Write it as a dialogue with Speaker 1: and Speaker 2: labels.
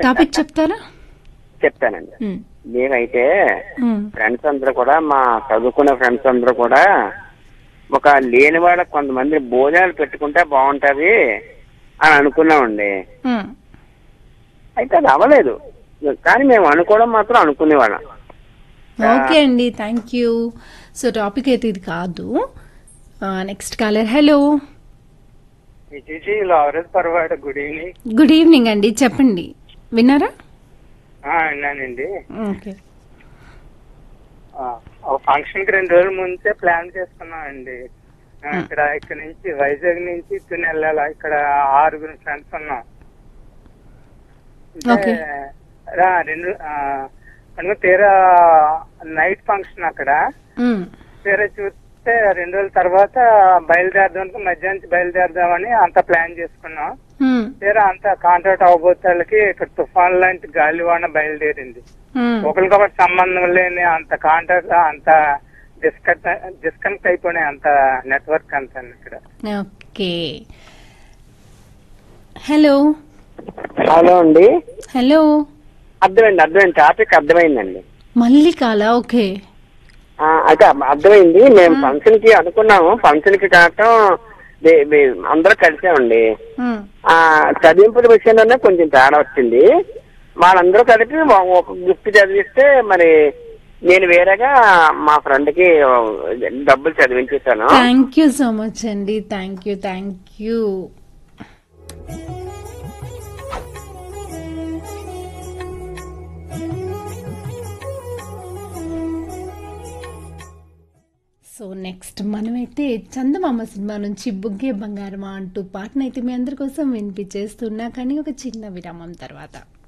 Speaker 1: Topic చెప్తారా
Speaker 2: చెప్తానండి
Speaker 1: ఉమ్,
Speaker 2: మేమైతే
Speaker 1: ఉమ్,
Speaker 2: ఫ్రెండ్స్ అందరూ కూడా మా చదువుకున్న ఫ్రెండ్స్ అందరూ కూడా ఒక లేని వాళ్ళకి కొంతమంది భోజనాలు పెట్టుకుంటే బాగుంటది అని అనుకున్నామండి
Speaker 1: ఉమ్.
Speaker 2: అయితే అది అవ్వలేదు కానీ మేము అనుకోవడం మాత్రం అనుకునేవాళ్ళం
Speaker 1: ఓకే అండి థ్యాంక్ యూ సో టాపిక్ అయితే ఇది కాదు next caller hello
Speaker 3: Vijayaji Lawrence Parvada good evening
Speaker 1: good evening అండి చెప్పండి విన్నారా
Speaker 3: విన్నానండి
Speaker 1: ఓకే
Speaker 3: ఫంక్షన్ కి రెండు రోజుల ముందే ప్లాన్ చేసుకున్నామండి ఆ, ఇక్కడ ఇక్కడ నుంచి వైజాగ్ నుంచి తుని వెళ్ళాలా ఇక్కడ ఆరుగురు ఫ్రెండ్స్ ఉన్నాం అంటే,
Speaker 1: Okay.
Speaker 3: రా, రెండు ఆ, అనుకో తీరా నైట్ ఫంక్షన్ అక్కడ
Speaker 1: ఉమ్,
Speaker 3: తీరా చూస్తే రెండు రోజుల తర్వాత బయలుదేరదాం అనుకో మధ్యాహ్నం నుంచి బయలుదేరదామని అంత ప్లాన్ చేసుకున్నాం
Speaker 1: ఉమ్,
Speaker 3: తీరా అంత కాంట్రాక్ట్ అవబోతాలకి ఇక్కడ తుఫాన్ లాంటి గాలివాన బయలుదేరింది
Speaker 1: ఉమ్.
Speaker 3: ఒకరికొకటి సంబంధం లేని అంత కాంట్రాక్ట్ అంత డిస్కనెక్ట్ డిస్కనెక్ట్ అయిపోయినాయి అంత నెట్వర్క్ అంతా ఇక్కడ
Speaker 1: ఓకే హలో
Speaker 2: హలో అండి
Speaker 1: హలో
Speaker 2: అర్థమైంది అర్థమైంది టాపిక్ అర్థమైందండి
Speaker 1: మళ్ళీ కాలా ఓకే
Speaker 2: ఆ, అయితే అర్థ- అర్థమైంది మేము ఫంక్షన్ కి అనుకున్నాము ఫంక్షన్ కి కావటం వే- వే- అందరూ కలిసామండి
Speaker 1: ఉమ్,
Speaker 2: ఆ చదివింపుల విషయంలోనే కొంచెం తేడా వచ్చింది వాళ్ళందరూ కలిపి ఒక- ఒక గిఫ్ట్ చదివిస్తే మరి నేను వేరేగా మా ఫ్రెండ్ కి డబ్బులు చదివించేశాను
Speaker 1: థ్యాంక్ యూ సో మచ్ అండి thank you thank you so next మనమైతే చందమామ సినిమా నుంచి బుగ్గే బంగారమా అంటూ పాటనైతే మీ అందరి కోసం వినిపించేస్తున్నా కానీ ఒక చిన్న విరామం తర్వాత